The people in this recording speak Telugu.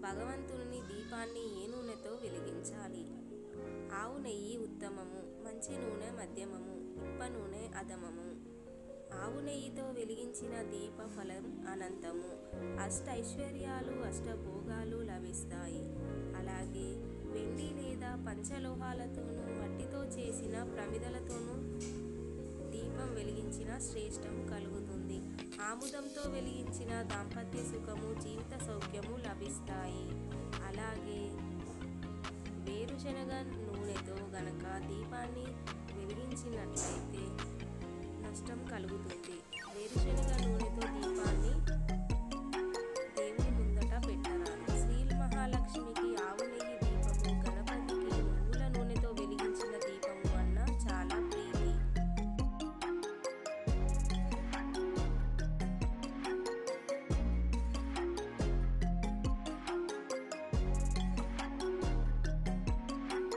భగవంతుని దీపాన్ని ఏ నూనెతో వెలిగించాలి ఆవు నెయ్యి ఉత్తమము మంచి నూనె మధ్యమము ఇప్ప నూనె అధమము ఆవు నెయ్యితో వెలిగించిన దీప ఫలం అనంతము అష్ట ఐశ్వర్యాలు అష్టభోగాలు లభిస్తాయి అలాగే వెండి లేదా పంచలోహాలతోనూ మట్టితో చేసిన ప్రమిదలతోనూ దీపం వెలిగించిన శ్రేష్టం కలుగుతుంది ఆముదంతో వెలిగించిన దాంపత్య సుఖము జీవిత సౌఖ్యము లభిస్తాయి అలాగే వేరుశనగ నూనెతో గనక దీపాన్ని వెలిగించినట్లయితే నష్టం కలుగుతుంది వేరుశనగ నూనెతో దీపాన్ని